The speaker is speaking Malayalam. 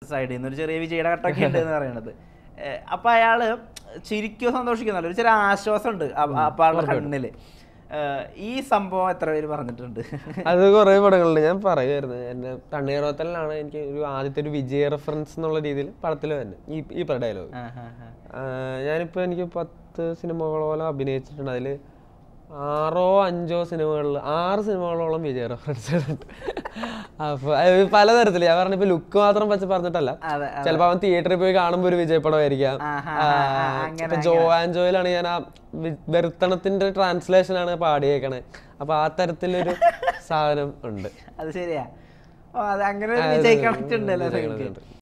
സൈഡിൽ നിന്ന് ഒരു ചെറിയ വിജയുടെ ഘട്ടമൊക്കെ ഉണ്ട് എന്ന് പറയുന്നത് ഏഹ് അപ്പൊ അയാള് ചിരിക്കോ സന്തോഷിക്കുന്നല്ലോ ഒരു ചെറിയ ആശ്വാസം ഉണ്ട് അപ്പൊ ആളുടെ കണ്ണില് ഏഹ് ഈ സംഭവം എത്ര പേര് പറഞ്ഞിട്ടുണ്ട് അത് കുറേ പടങ്ങളുണ്ട് ഞാൻ പറയുമായിരുന്നു എൻ്റെ തണ്ണീറോത്തലിലാണ് എനിക്ക് ഒരു ആദ്യത്തെ ഒരു വിജയ റെഫറൻസ് എന്നുള്ള രീതിയിൽ പടത്തിൽ തന്നെ ഈ ഈ ഡയലോഗ് ആ, ആ, ആ. ഞാനിപ്പോൾ എനിക്ക് പത്ത് സിനിമകളോളം അഭിനയിച്ചിട്ടുണ്ട് അതിൽ ആറോ അഞ്ചോ സിനിമകളിൽ ആറ് സിനിമകളോളം വിജയ റെഫറൻസ് ഉണ്ട് അപ്പോൾ പലതരത്തിൽ ഞാൻ പറഞ്ഞ ഇപ്പോൾ ലുക്ക് മാത്രം വെച്ച് പറഞ്ഞിട്ടല്ല അതെ ചിലപ്പോൾ അവൻ തിയേറ്ററിൽ പോയി കാണുമ്പോൾ ഒരു വിജയപടമായിരിക്കാം ആഹാ, ആ, ആ, ആ, അങ്ങനെ, ഇപ്പൊ ജോ ആൻഡ് ജോയിലാണ് ഞാൻ ആ വി- വെറുത്തണത്തിന്റെ ട്രാൻസ്ലേഷൻ ആണ് പാടിയേക്കണേ അപ്പൊ ആ തരത്തിലൊരു സാധനം ഉണ്ട് അത് ശരിയാ ഓ അത് അങ്ങനെ ഒരു വിജയ് കണക്ട് ഉണ്ടല്ലോ വിജയ് നിങ്ങൾക്ക് connect ഉണ്ട്.